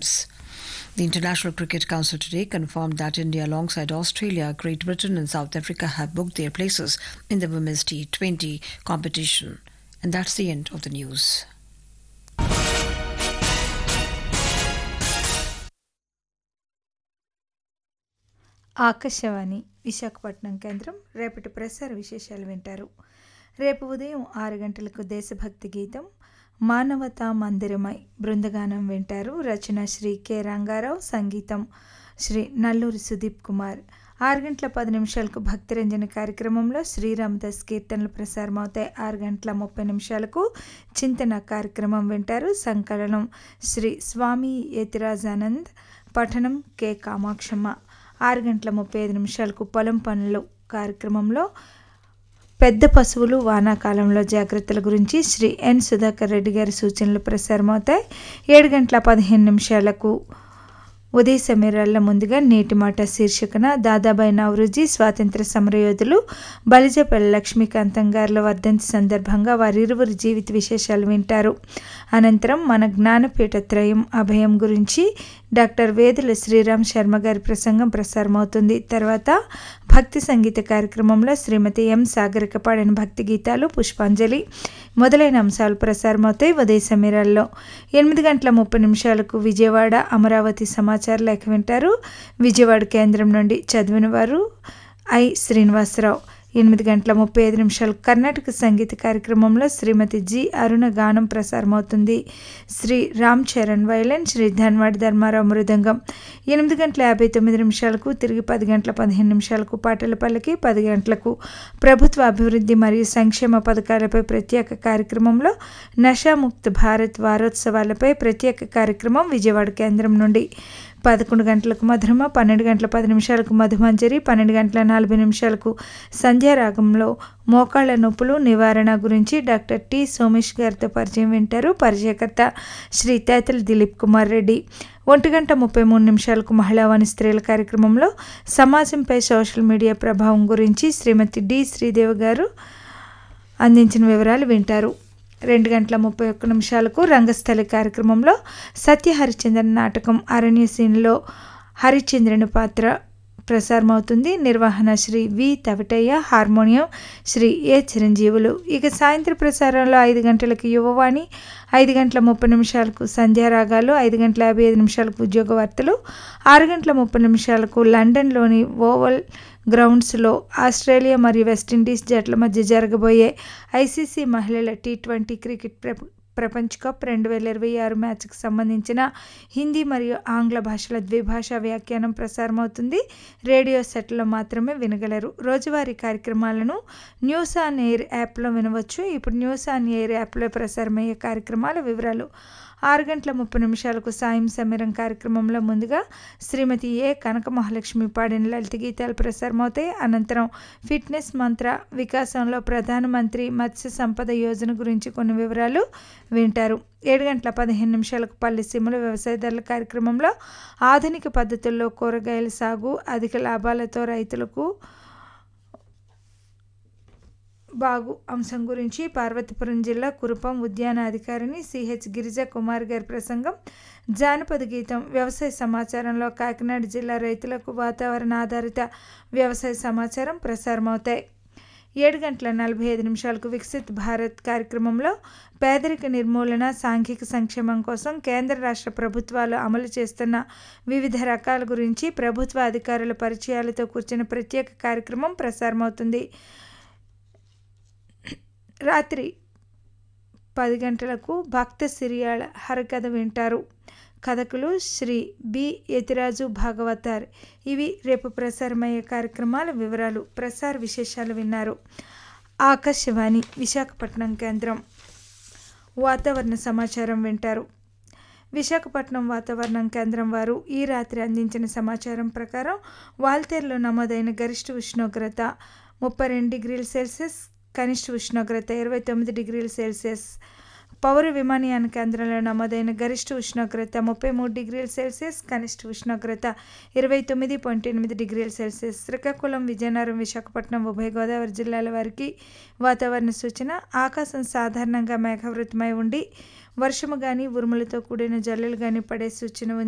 Women's. The International Cricket Council today confirmed that India, alongside Australia, Great Britain, and South Africa, have booked their places in the Women's T20 competition. And that's the end of the news. Akashvani Visakhapatnam కేంద్రం రేపటి ప్రసార విశేషాలు వింటారు రేపు ఉదయం ఆరు గంటలకు దేశభక్తి గీతం మానవతా మందిరమై బృందగానం వింటారు రచన శ్రీ కె రంగారావు సంగీతం శ్రీ నల్లూరి సుదీప్ కుమార్ ఆరు గంటల పది నిమిషాలకు భక్తిరంజన కార్యక్రమంలో శ్రీరామదాస్ కీర్తనలు ప్రసారమవుతాయి ఆరు గంటల ముప్పై నిమిషాలకు చింతన కార్యక్రమం వింటారు సంకలనం శ్రీ స్వామి యతిరాజానంద్ పఠనం కె కామాక్షమ్మ ఆరు గంటల ముప్పై ఐదు నిమిషాలకు పొలం పనులు కార్యక్రమంలో పెద్ద పశువులు వానాకాలంలో జాగ్రత్తల గురించి శ్రీ ఎన్ సుధాకర్ రెడ్డి గారి సూచనలు ప్రసారమవుతాయి ఏడు గంటల పదిహేను నిమిషాలకు ఉదయ సమీరాల ముందుగా నేటి మాట శీర్షికన దాదాబాయి నవరుజీ స్వాతంత్ర సమరయోధులు బలిజపల్లి లక్ష్మీకాంతం గారుల వర్ధంతి సందర్భంగా వారిరువురి జీవిత విశేషాలు వింటారు అనంతరం మన జ్ఞానపీఠ త్రయం అభయం గురించి డాక్టర్ వేదుల శ్రీరామ్ శర్మ గారి ప్రసంగం ప్రసారమవుతుంది తర్వాత భక్తి సంగీత కార్యక్రమంలో శ్రీమతి ఎం సాగరిక పాడిన భక్తి గీతాలు పుష్పాంజలి మొదలైన అంశాలు ప్రసారమవుతాయి ఉదయ సమీరాల్లో ఎనిమిది గంటల ముప్పై నిమిషాలకు విజయవాడ అమరావతి సమాచార లేఖ వింటారు విజయవాడ కేంద్రం నుండి చదివిన వారు ఐ శ్రీనివాసరావు ఎనిమిది గంటల ముప్పై ఐదు నిమిషాలు కర్ణాటక సంగీత కార్యక్రమంలో శ్రీమతి జి అరుణ గానం ప్రసారమవుతుంది శ్రీ రామ్ చరణ్ వైలన్ శ్రీ ధన్వాడ్ ధర్మారావు మృదంగం ఎనిమిది గంటల యాభై తొమ్మిది నిమిషాలకు తిరిగి పది గంటల పదిహేను నిమిషాలకు పాటల పల్లకి పది గంటలకు ప్రభుత్వ అభివృద్ధి మరియు సంక్షేమ పథకాలపై ప్రత్యేక కార్యక్రమంలో నషాముక్త భారత్ వారోత్సవాలపై ప్రత్యేక కార్యక్రమం విజయవాడ కేంద్రం నుండి పదకొండు గంటలకు మధురమ పన్నెండు గంటల పది నిమిషాలకు మధుమంజరి పన్నెండు గంటల నలభై నిమిషాలకు సంధ్యారాగంలో మోకాళ్ళ నొప్పులు నివారణ గురించి డాక్టర్ టి సోమేష్ గారితో పరిచయం వింటారు పరిచయకర్త శ్రీ తేతల దిలీప్ కుమార్ రెడ్డి ఒంటి గంట ముప్పై మూడు నిమిషాలకు మహిళావాణి స్త్రీల కార్యక్రమంలో సమాజంపై సోషల్ మీడియా ప్రభావం గురించి శ్రీమతి డి శ్రీదేవి గారు అందించిన వివరాలు వింటారు రెండు గంటల ముప్పై ఒక్క నిమిషాలకు రంగస్థలి కార్యక్రమంలో సత్య హరిచంద్రన్ నాటకం అరణ్యసీన్లో హరిచంద్రుని పాత్ర ప్రసారమవుతుంది నిర్వహణ Sri V Tavitayya harmonium Sri A Chiranjeevulu ఇక సాయంత్రం ప్రసారంలో ఐదు గంటలకు యువవాణి ఐదు గంటల ముప్పై నిమిషాలకు సంధ్యారాగాలు ఐదు గంటల యాభై ఐదు నిమిషాలకు ఉద్యోగ వార్తలు ఆరు గంటల ముప్పై నిమిషాలకు లండన్లోని ఓవల్ గ్రౌండ్స్లో ఆస్ట్రేలియా మరియు వెస్టిండీస్ జట్ల మధ్య జరగబోయే ఐసీసీ మహిళల టీ ట్వంటీ క్రికెట్ ప్ర ప్రపంచ కప్ రెండు వేల ఇరవై ఆరు మ్యాచ్కి సంబంధించిన హిందీ మరియు ఆంగ్ల భాషల ద్విభాషా వ్యాఖ్యానం ప్రసారమవుతుంది రేడియో సెట్లో మాత్రమే వినగలరు రోజువారీ కార్యక్రమాలను న్యూస్ ఆన్ ఎయిర్ యాప్లో వినవచ్చు ఇప్పుడు న్యూస్ ఆన్ ఎయిర్ యాప్లో ప్రసారమయ్యే కార్యక్రమాల వివరాలు ఆరు గంటల ముప్పై నిమిషాలకు సాయం సమీరం కార్యక్రమంలో ముందుగా శ్రీమతి ఏ కనక మహాలక్ష్మి పాడిన లలిత గీతాలు ప్రసారమవుతాయి అనంతరం ఫిట్నెస్ మంత్ర వికాసంలో ప్రధానమంత్రి మత్స్య సంపద యోజన గురించి కొన్ని వివరాలు వింటారు ఏడు గంటల పదిహేను నిమిషాలకు పల్లె సీమల వ్యవసాయదారుల కార్యక్రమంలో ఆధునిక పద్ధతుల్లో కూరగాయల సాగు అధిక లాభాలతో రైతులకు బాగు అంశం గురించి పార్వతీపురం జిల్లా కురుపం ఉద్యాన అధికారిని సిహెచ్ గిరిజా కుమార్ గారి ప్రసంగం జానపద గీతం వ్యవసాయ సమాచారంలో కాకినాడ జిల్లా రైతులకు వాతావరణ ఆధారిత వ్యవసాయ సమాచారం ప్రసారమవుతాయి ఏడు గంటల నలభై ఐదు నిమిషాలకు వికసిత్ భారత్ కార్యక్రమంలో పేదరిక నిర్మూలన సాంఘిక సంక్షేమం కోసం కేంద్ర రాష్ట్ర ప్రభుత్వాలు అమలు చేస్తున్న వివిధ రకాల గురించి ప్రభుత్వ అధికారుల పరిచయాలతో కూర్చున్న ప్రత్యేక కార్యక్రమం ప్రసారమవుతుంది రాత్రి పది గంటలకు భక్త సిరియాళ హరకథ వింటారు కథకులు శ్రీ బి యతిరాజు భాగవతార్ ఇవి రేపు ప్రసారమయ్యే కార్యక్రమాల వివరాలు ప్రసార విశేషాలు విన్నారు ఆకాశవాణి విశాఖపట్నం కేంద్రం వాతావరణ సమాచారం వింటారు విశాఖపట్నం వాతావరణం కేంద్రం వారు ఈ రాత్రి అందించిన సమాచారం ప్రకారం వాల్తేరులో నమోదైన గరిష్ట ఉష్ణోగ్రత ముప్పై రెండు డిగ్రీల సెల్సియస్ కనిష్ట ఉష్ణోగ్రత ఇరవై తొమ్మిది డిగ్రీల సెల్సియస్ పౌర విమానయాన కేంద్రంలో నమోదైన గరిష్ట ఉష్ణోగ్రత ముప్పై మూడు డిగ్రీల సెల్సియస్ కనిష్ట ఉష్ణోగ్రత ఇరవై తొమ్మిది పాయింట్ ఎనిమిది డిగ్రీల సెల్సియస్ శ్రీకాకుళం విజయనగరం విశాఖపట్నం ఉభయ గోదావరి జిల్లాల వారికి వాతావరణ సూచన ఆకాశం సాధారణంగా మేఘావృతమై ఉండి వర్షము కానీ ఉరుములతో కూడిన జల్లులు కానీ పడే సూచన ఉంది